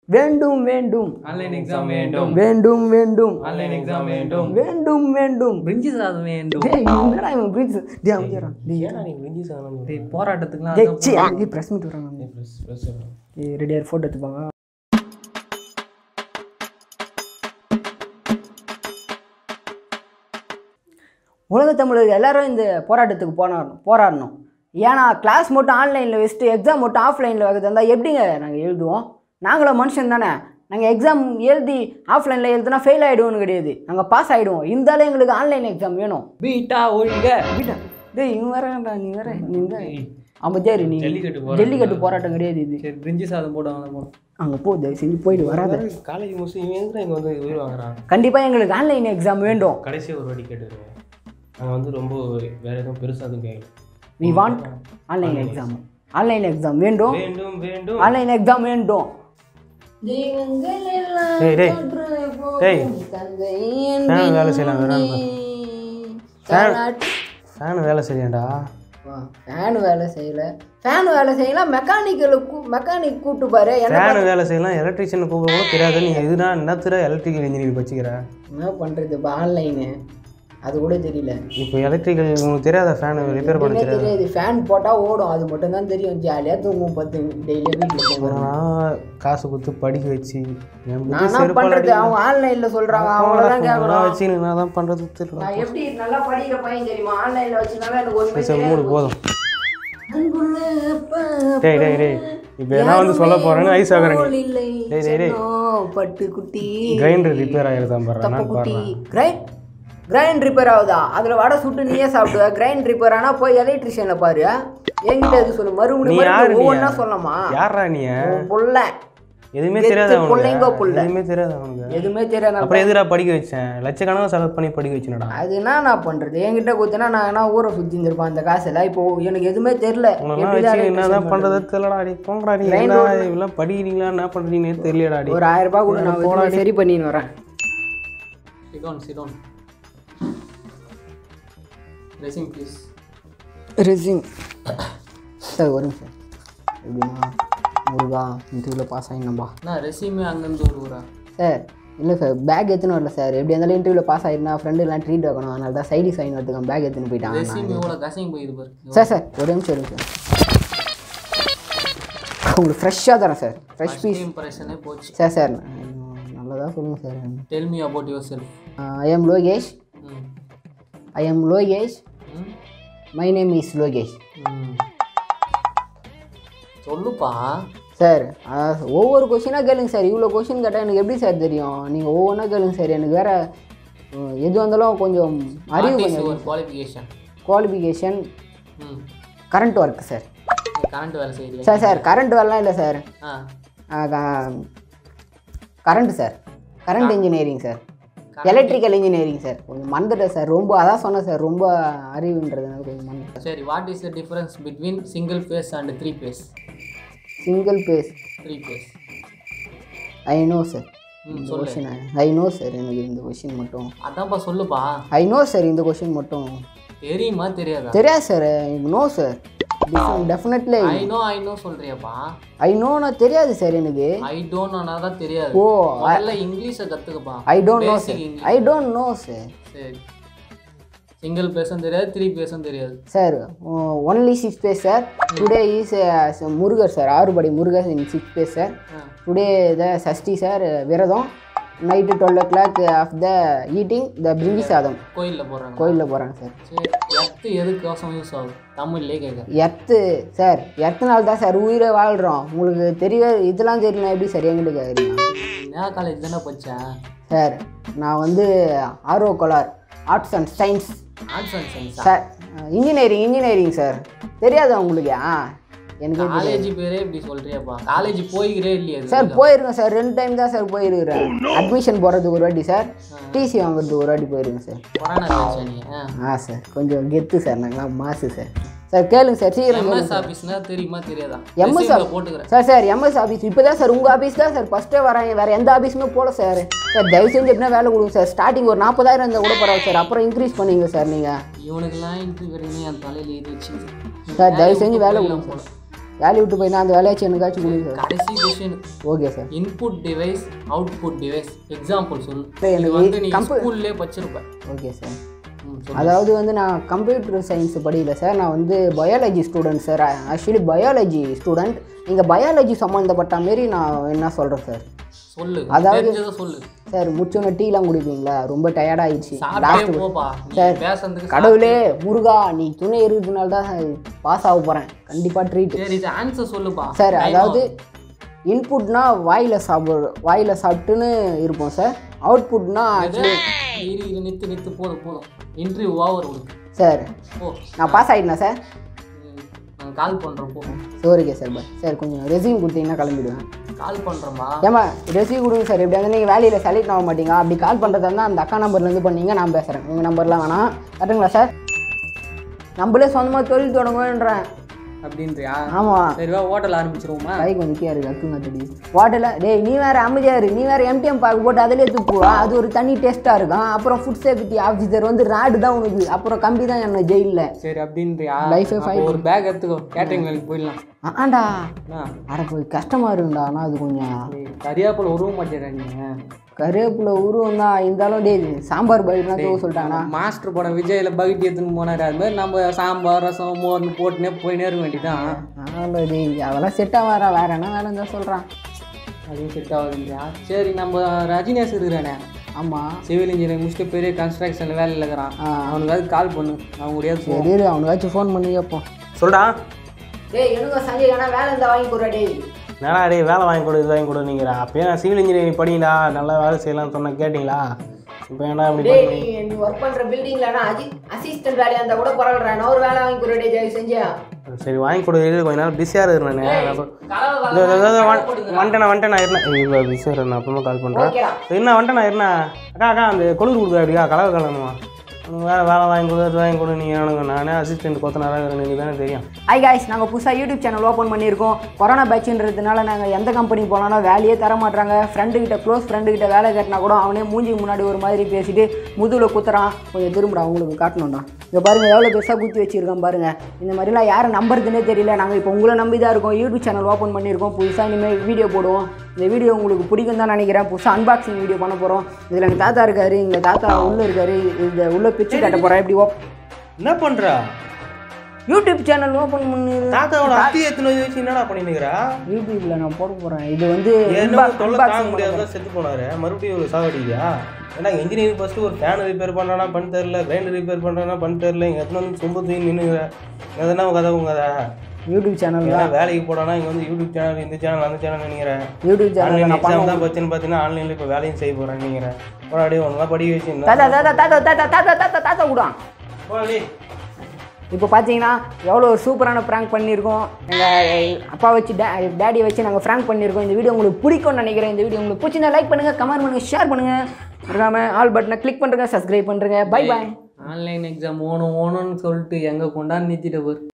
வேண்டும் வேண்டும் online exam வேண்டும் வேண்டும் வேண்டும் ஆன்லைன் எக்ஸாம் வேண்டும் வேண்டும் வேண்டும் பிரிஞ்சு சாதம் வேண்டும் டேய் என்னடா இவன் பிரிட்ஜ் டேய் அமைதியாடா டேய் ஏன்னா நீ விஞ்சி சாதனம் டேய் போராட்டத்துக்குலாம் டேய் அதான் சி ஏய் பிரஸ் மீட் வராங்க ப்ளஸ் ப்ளஸ் ஏய் ரெடியா ஃபோட்டோ எடுத்துப்பாங்க உலக தமிழர் எல்லாரும் இந்த போராட்டத்துக்கு போனாடணும் போராடணும் ஏன்னா கிளாஸ் மட்டும் ஆன்லைனில் வச்சுட்டு எக்ஸாம் மட்டும் ஆஃப்லைனில் வைக்கிறது இருந்தால் எப்படிங்க நாங்கள் எழுதுவோம் நாங்களும் மனுஷன் தானே நாங்கள் எக்ஸாம் எழுதி ஆஃப்லைனில் எழுதுனா ஃபெயில் ஆகிடுவோன்னு கிடையாது நாங்கள் பாஸ் ஆகிடுவோம் இருந்தாலும் எங்களுக்கு ஆன்லைன் எக்ஸாம் வேணும் பீட்டா ஒழுங்க வீட்டா டேய் இவன் வேறடா நீ வேற நீ வேற ஆமாம் சரி நீ ஜல்லிக்கட்டு போராட்டம். ஜல்லிக்கட்டு போராட்டம் கிடையாது இது சரி பிரிஞ்சு சாதம் போடுவாங்க போடும் அங்கே போ தயவு செஞ்சு போயிட்டு வராத காலேஜ் முடிச்சு இவன் எதுக்கு இங்கே வந்து உயிர் வாங்குறான் கண்டிப்பாக எங்களுக்கு ஆன்லைன் எக்ஸாம் வேண்டும் கடைசியாக ஒரு வாட்டி கேட்டுருவேன் நாங்கள் வந்து ரொம்ப வேற எதுவும் பெருசாக எதுவும் கேட்கல we want online exam online exam வேண்டும் வேண்டும் வேண்டும் ஆன்லைன் எக்ஸாம் வேண்டும் டேய் டேய் டேய் ஃபேன் வேலை செய்யலாம் ஃபேன் ஃபேன் வேலை செய்யண்டா ஃபேன் வேலை செய்யல ஃபேன் வேலை செய்யலாம் மெக்கானிக்கல் மெக்கானிக் கூட்டு பாரு என்ன ஃபேன் வேலை செய்யலாம் எலக்ட்ரிஷியன் கூப்பிட கூட தெரியாது நீ எதுனா என்னத்துற எலக்ட்ரிக்கல் இன்ஜினியரிங் படிச்சுக்கிற என்ன பண்ணுறது இப்போ ஆன்லைனு அது கூட தெரியல இப்போ எலக்ட்ரிக்கல் உங்களுக்கு தெரியாத ஃபேன் ரிப்பேர் பண்ண என்ன தெரியாது தெரியாது ஃபேன் போட்டால் ஓடும் அது மட்டும் தான் தெரியும் ஜாலியாக தூங்கும் பத்து டெய்லியும் வீட்டில் தூங்குறோம் நான் காசு கொடுத்து படிக்க வச்சு என் புத்தி நான் என்ன செருப்பால பண்ணுறது அடிக்கும். அவங்க ஆன்லைனில் சொல்கிறாங்க அவங்கள தான் நான் கேட்குறோம் வச்சு நான் தான் பண்ணுறது தெரியல நான் எப்படி நல்லா படிக்கிற பையன் தெரியுமா ஆன்லைனில் வச்சுனால எனக்கு ஒன்றுமே சரி மூணு போதும் அன்புள்ள அப்பா, டேய் டேய் டேய் இப்போ என்ன வந்து சொல்ல போறேன்னு ஐஸ் ஆகுறேன் போல் இல்லை டேய், டேய், டேய். சென்னோ, பட்டு குட்டி கிரைண்டர் ரிப்பேர் ஆகிருதான் பாரு தப்பு நான் குட்டி பாடுறேன் கிரைண்ட் கிரைண்ட் ரிப்பேர் ஆகுதா அதில் வடை சுட்டு நீயே சாப்பிடுவ கிரைண்ட் ரிப்பேர் ஆனால் போய் எலக்ட்ரிஷியனில் பாரு என்கிட்ட இது சொல்லு நீ மறுபடியும் யாரு மறுபடியும் நீ ஒவ்வொன்றா சொல்லலாமா யாரா நீ உன் புள்ள எதுவுமே கெத்து தெரியாது புள்ளைங்க அவனுக்கு புள்ள. எதுவுமே தெரியாது அவனுக்கு எதுவுமே தெரியாது அப்புறம் எதுடா படிக்க வச்சேன் லட்சக்கணக்காக செலவு பண்ணி படிக்க வச்சுனடா அது என்ன நான் பண்ணுறது என்கிட்ட கொடுத்தனா நான் என்ன ஊரை சுற்றி இருந்திருப்பேன் அந்த காசில் இப்போ எனக்கு எதுவுமே தெரில உனெல்லாம் வச்சு என்னதான் பண்றது தெரியலடா அடி போங்கடா நீ என்ன இதெல்லாம் படிக்கிறீங்களா என்ன பண்றீங்கன்னு தெரியலடா அடி ஒரு ஆயிரம் ரூபாய் கூட நான் வச்சு சரி பண்ணின்னு வரேன் சிடோன் சிடோன் ரெசிங் ப்ளீஸ் ரெசிங் சார் ஒரு நிமிஷம் எப்படின்னா முருகா இன்டர்வியூவில் பாஸ் ஆகிடணும்பா நான் ரெசியூமே அங்கேருந்து ஒரு ஊரா சார் இல்லை சார் பேக் எடுத்துன்னு வரல சார் எப்படி இருந்தாலும் இன்டர்வியூவில் பாஸ் ஆகிருந்தா ஃப்ரெண்டு எல்லாம் ட்ரீட் வைக்கணும் அதனால தான் சைடி சைன் வரதுக்கு பேக் எடுத்துன்னு போயிட்டாங்க ரெசியூம் எவ்வளோ கசையும் போயிது பாரு சார் சார் ஒரு நிமிஷம் ஒரு நிமிஷம் உங்களுக்கு ஃப்ரெஷ்ஷாக தரேன் சார் ஃப்ரெஷ் பீஸ் இம்ப்ரெஷனே போச்சு சார் சார் நல்லதாக சொல்லுங்கள் sir tell me about yourself I am Lokesh hmm I am Lokesh ம் மை நேம் இஸ் லோகேஷ் ம் சொல்லுப்பா சார் அஹ், ஒவ்வொரு கொஷினாக கேளுங்க சார் இவ்வளோ கொஷின் கேட்டால் எனக்கு எப்படி சார் தெரியும் நீங்கள் ஒவ்வொன்றா கேளுங்க சார் எனக்கு வேறு எது வந்தாலும் கொஞ்சம் அறிவு வாட் இஸ் கொஞ்சம் your qualification qualification hmm current work sir current வேலை செய்யறியா சார் சார் கரண்ட் வேலைலாம் இல்லை sir ah current sir current engineering sir electrical engineering sir கொஞ்சம் மறந்துட்டேன் சார் ரொம்ப அதான் சொன்னேன் சார் ரொம்ப அறிவுன்றதுனால கொஞ்சம் மறந்துட்டேன் சரி what is the difference between single phase and three phase single phase three phase I know sir hmm இந்த சொல்லு கொஷின் ஐ நோ சார் எனக்கு இந்த கொஷின் மட்டும் அதான்ப்பா சொல்லுப்பா ஐ நோ சார் இந்த கொஷின் மட்டும் தெரியுமா தெரியாதா தெரியாது சார் எனக்கு no sir definitely I know I know சொல்றியாப்பா ஐ நோனா தெரியாது சார் எனக்கு ஐ டோன்ட் நோனா தான் தெரியாது ஓ முதல்ல இங்கிலீஷை கற்றுக்கப்பா I don't know Basic sir English. I don't know sir சரி சிங்கிள் பேசும் தெரியாது த்ரீ பேசும் தெரியாது sir only six phase sir today is Murugar sir Arupadai Murugar in six phase sir ah. Today the Sashti sir viratham night twelve o'clock of the eating the brinji sadam கோயிலில் போடுறாங்க கோயிலில் போகிறாங்க sir சரி எர்த்து எதுக்கோசம் யூஸ் ஆகுது தமிழ்லேயே கேட்க எர்த்து சார் எர்த்துனால தான் சார் உயிரை வாழ்கிறோம் உங்களுக்கு தெரிய இதெல்லாம் தெரியல எப்படி சார் எங்கிட்ட கேட்குறீங்க என்ன காலேஜ் தானே படித்தேன் சார் நான் வந்து ஆர்வ கோளார் arts and science arts and science sir engineering engineering sir தெரியாதா உங்களுக்கு ஆ எனக்கு காலேஜ் பேரே இப்படி சொல்றியாப்பா காலேஜ் போய்கிறே இல்லையா இது? சார் போயிருக்கேன் சார் ரெண்டு டைம் தான் சார் போயிருக்கிறேன் அட்மிஷன் போடுறதுக்கு ஒரு வாட்டி சார் டிசி வாங்குறதுக்கு ஒரு வாட்டி போயிருக்கேன் சார் கொரோனா பேச்சா நீ ஆ சார் கொஞ்சம் கெத்து சார் நாங்களாம் மாசு சார் சார் கேளுங்க சார் சீக்கிரம் எம்எஸ் ஆஃபீஸ்னா தெரியுமா தெரியாதா MS Resume ல போட்டுக்கிறேன் சார் சார் எம்எஸ் ஆஃபீஸ் இப்போ தான் சார் உங்கள் ஆஃபீஸ் தான் சார் ஃபஸ்ட்டே வரேன் வேறு எந்த ஆஃபீஸுமே போகல சார் சார் தயவு செஞ்சு எப்படின்னா வேலை கொடுங்க சார் ஸ்டார்டிங் ஒரு நாற்பதாயிரம் இருந்தால் கூட பரவாயில்ல சார் அப்புறம் இன்க்ரீஸ் பண்ணீங்க சார் நீங்கள் இவனுக்கெல்லாம் இன்டர்வியூ வரைக்கும் என் தலையில் ஏறி வச்சு சார் தயவு செஞ்சு வேலை கொடுங்க போல சார் வேலையை விட்டு போயினா அந்த வேலையாச்சும் எனக்காச்சும் கொடுங்க சார் கடைசி question okay sir input device output device example சொல்லு சரி, இது எனக்கு வந்து நீ compu- ஸ்கூல்லே படிச்சிருப்ப ஓகே சார் ம், சொல்லு. அதாவது வந்து நான் கம்ப்யூட்டர் சயின்ஸ் படிக்கல சார் நான் வந்து biology student sir actually biology student நீங்கள் பயாலஜி சம்மந்தப்பட்ட மாரி நான் என்ன சொல்கிறேன் சார் சொல்லு அதாவது- தெரிஞ்சதை சொல்லு சார் முடிச்சோன்னே டீலாம் குடிப்பீங்களா ரொம்ப tired ஆயிடுச்சு சாப்பிட்டே லாஸ்ட் போப்பா நீ சார், பேசுறதுக்கு கடவுளே முருகா நீ துணை இருக்கிறதுனால தான் பாஸ் ஆக போகிறேன் கண்டிப்பாக ட்ரீட் சரி இது ஆன்சர் சொல்லுப்பா சார் Time அதாவது ஆகும். இன்புட்னா வாயில் சாப்பிடு வாயில் சாப்பிட்டுன்னு இருப்போம் சார் அவுட்புட்னா ஆக்சுவலி இரு இரு நித்து நித்து போதும் போதும் இன்டர்வியூ ஓவர் உனக்கு சார் போ நான் பாஸ் ஆகிட்டேனா சார் நாங்கள் கால் பண்ணுறோம் போ சோரிக்கே சார் பட் சார் கொஞ்சம் ரெசியூம் கொடுத்தீங்கன்னா கிளம்பிடுவேன் கால் பண்ணுறோமா ஏமா ரெசியூம் கொடுங்க சார் எப்படி வந்து நீங்கள் வேலையில் செலக்ட் ஆக மாட்டீங்க அப்படி கால் பண்ணுறதா இருந்தால் அந்த அக்கா நம்பர்லேருந்து பண்ணீங்க நான் பேசுகிறேன் உங்கள் நம்பர்லாம் வேணாம் கரெக்டுங்களா சார் நம்மளே சொந்தமாக தொழில் தொடங்குவேன்றேன் அப்படின்றியா ஆமாம் சரி வா ஹோட்டல் ஆரம்பிச்சிருவோமா கை கொஞ்சம் கீழே இருக்கு அக்குங்க தடி ஹோட்டலில் டேய் நீ வேறு அமைதியாரு நீ வேறு எம்டிஎம் பாக்கு போட்டு அதிலே துப்புவா அது ஒரு தனி டேஸ்ட்டாக இருக்கும் அப்புறம் ஃபுட் சேஃப்டி ஆஃபீஸர் வந்து ராடு தான் உனக்கு அப்புறம் கம்பி தான் என்ன ஜெயிலில் சரி அப்படின்றியா Life ஏ அப்போ ஒரு பேக் எடுத்துக்கோ கேட்டரிங் வேலைக்கு போயிடலாம் ஆண்டா என்ன அட போய் கஷ்டமாக இருக்கும்டா ஆனால் அது கொஞ்சம் நீ கரியாப்பில் உருவ மாட்டேடா நீங்க கருவேப்பிலை உருவம் தான் இருந்தாலும் டேய் சாம்பார் பயிர்னா தூவ சொல்லிட்டாங்கண்ணா மாஸ்டர் படம் விஜயில பக்கெட் எடுத்துன்னு போனாரு அது மாதிரி நம்ம சாம்பார் ரசம் மோர்னு போட்டுனே போயினே இருக்க வேண்டியதான் ஆமாம் டேய் அதெல்லாம் செட்டாக வர வேற என்ன வேலை தான் சொல்கிறான் அதுவும் செட் ஆகுதுன்றியா சரி நம்ம ரஜினியாஸ் இருக்கிறானே ஆமாம் சிவில் இன்ஜினியரிங் முடிச்சுட்டு பெரிய கன்ஸ்ட்ரக்ஷன் வேலையில் இருக்கிறான் ஆ. அவனுக்கு கால் பண்ணு அவன் முடியாது சரி இரு, அவனுக்காச்சும் ஃபோன் பண்ணி கேட்போம் சொல்டா டேய் எனக்கு சஞ்சய் ஆனால் வேலை இருந்தால் வாங்கி கொடுறா டேய் என்னடா டேய் வேலை வாங்கி கொடு இது வாங்கி கொடு நீங்கிற அப்பயே நான் சிவில் இன்ஜினியரிங் படிங்களா நல்லா வேலை செய்யலாம்னு சொன்ன கேட்டிங்களா இப்போ ஏன்டா இப்படி டேய் பண்ணி நீ நீ ஒர்க் பண்ற பில்டிங்ல நான் அஜி அசிஸ்டன்ட் வேலையா இருந்தா கூட பரவாயில்ல நான் ஒரு வேலை வாங்கி கொடுறேன் ஜெய் செஞ்சா சரி வாங்கி கொடு இரு, கொஞ்ச நேரம் பிஸியாக இருக்கிறேன் நான் அப்புறம் இதோ, இதோ, இதோ, வந்துட்டேன் வந்துட்டேன் வந்துட்டேன் நான் இருந்தேன் இவ்வளோ பிஸியாக இருக்கேன் நான் அப்புறமா கால் பண்ணுறேன் ஓகேடா என்ன வந்துட்டேன் நான் இருந்தேன் அக்கா அக்கா அந்த கொழுந்து கொடுக்குறா அப்படியா கலவை கலணுமா உனக்கு வேலை வேலை வாங்கி கொடு அது வாங்கி கொடு நீ எனக்கு நானே அசிஸ்டன்ட் கொத்தனாராக இருக்கிறேன் எனக்கு தானே தெரியும் ஹாய் காய்ஸ் நாங்கள் புதுசாக யூடியூப் சேனல் ஓப்பன் பண்ணியிருக்கோம் கொரோனா பேட்ச்ன்றதுனால நாங்கள் எந்த கம்பெனி போனாலும் வேலையே தர மாட்டாங்க ஃப்ரெண்டு கிட்ட க்ளோஸ் ஃப்ரெண்டு கிட்ட வேலை கட்டினா கூட அவனே மூஞ்சிக்கு முன்னாடி ஒரு மாதிரி பேசிட்டு முதுகில் குத்துறான் கொஞ்சம் திரும்படா உங்களுக்கு காட்டணும்டா இங்கே பாருங்கள் எவ்வளோ பெருசாக குத்தி வச்சிருக்கோம் பாருங்கள் இந்த மாதிரிலாம் யாரை நம்புறதுனே தெரியல நாங்கள் இப்போ உங்களை நம்பி தான் இருக்கோம் யூடியூப் சேனல் ஓப்பன் பண்ணியிருக்கோம் புதுசாக இனிமேல் வீடியோ போடுவோம் இந்த வீடியோ உங்களுக்கு பிடிக்கும் தான் நினைக்கிறேன் புதுசாக அன்பாக்சிங் வீடியோ பண்ண போகிறோம் இதில் எங்கள் தாத்தா இருக்காரு எங்கள் தாத்தா உள்ளே இருக்காரு இந்த உள்ள பிச்சு கட்ட போகிறேன் எப்படி ஓப் என்ன பண்ணுறா யூடியூப் சேனல் ஓப்பன் பண்ணி தாத்தாவோட அத்தி எத்தனை வச்சு என்னடா பண்ணினுக்கிறா யூடியூப்ல நான் போட போறேன் இது வந்து என்ன unbox- தொல்லை தாங்க unboxing முடியாத பண்ண செத்து போனாரு மறுபடியும் ஒரு சாவடியா ஏன்னா இன்ஜினியரிங் ஃபஸ்ட்டு ஒரு ஃபேன் ரிப்பேர் பண்ணுறானா பண்ணி தரல கிரைண்டர் ரிப்பேர் பண்ணுறானா பண்ணி தரல இங்கே எத்தனை வந்து சொம்பு தூக்கி நின்றுங்கிற எதனா கதை உங்க கதை போறேன். யூடியூப் சேனல் ஏன்னா வேலைக்கு போடானா இங்கே வந்து யூடியூப் சேனல் இந்த சேனல் அந்த சேனல் நினைக்கிறேன் யூடியூப் சேனல் ஆன்லைன் நான் எக்ஸாம் பண்ண தான் பச்சுன்னு பார்த்தீங்கன்னா ஆன்லைனில் இப்போ வேலையும் செய்ய போகிறேன் நினைக்கிறேன் போராடி ஒன்றா படிக்க வச்சுருந்தேன் தாத்தா தாத்தா தாத்தா தாத்தா தாத்தா தாத்தா தாத்தா கூட போராடி இப்போ பார்த்தீங்கன்னா எவ்வளோ ஒரு சூப்பரான ப்ராங்க் பண்ணியிருக்கோம் எங்கள் அப்பா வச்சு டே டேடியை வச்சு நாங்கள் ப்ராங்க் பண்ணியிருக்கோம் இந்த வீடியோ உங்களுக்கு பிடிக்கும்னு நினைக்கிறேன் இந்த வீடியோ உங்களுக்கு பிடிச்சிருந்தா லைக் பண்ணுங்கள் கமெண்ட் பண்ணுங்கள் ஷேர் பண்ணுங்கள் மறக்காமல் ஆல் பட்டனை கிளிக் பண்ணுறேங்க சப்ஸ்கிரைப் பண்ணுறேங்க பை பாய் ஆன்லைன் எக்ஸாம் ஓணும் ஓணும்னு சொல்லிட்டு எங்கே கொண்டாந்து நிறுத்திட்டு போர்